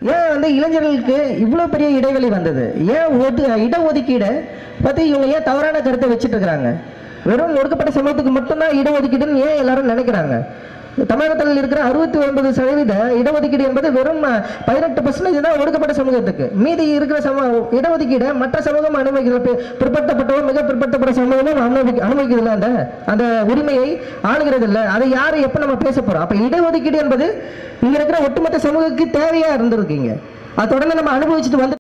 ஏன் வந்து இளைஞர்களுக்கு இவ்வளோ பெரிய இடைவெளி வந்தது ஏன் ஒது இடஒதுக்கீடை பற்றி இவங்க ஏன் தவறான கருத்தை வச்சுட்டு இருக்கிறாங்க வெறும் ஒடுக்கப்பட்ட சமூகத்துக்கு மட்டும்தான் இடஒதுக்கீடுன்னு ஏன் எல்லாரும் நினைக்கிறாங்க தமிழகத்தில் இருக்கிற அறுபத்தி ஒன்பது சதவீத இடஒதுக்கீடு என்பது வெறும் பதினெட்டு பர்சன்டேஜ் தான் ஒடுக்கப்பட்ட சமூகத்துக்கு மீதி இருக்கிற சம இடஒதுக்கீடை மற்ற சமூகம் அனுமதிக்கிற பி- பிற்படுத்தப்பட்டவோ மிக பிற்படுத்தப்பட்ட சமூகமும் அனுமதி அனுமதிக்கிறதுல அந்த அந்த உரிமையை ஆளுகிறது இல்லை அதை யாரு எப்போ நம்ம பேச போறோம் அப்போ இடஒதுக்கீடு என்பது இங்க இருக்கிற ஒட்டுமொத்த சமூகத்துக்கு தேவையா இருந்திருக்கீங்க அதை தொடர்ந்து நம்ம அனுபவிச்சுட்டு வந்து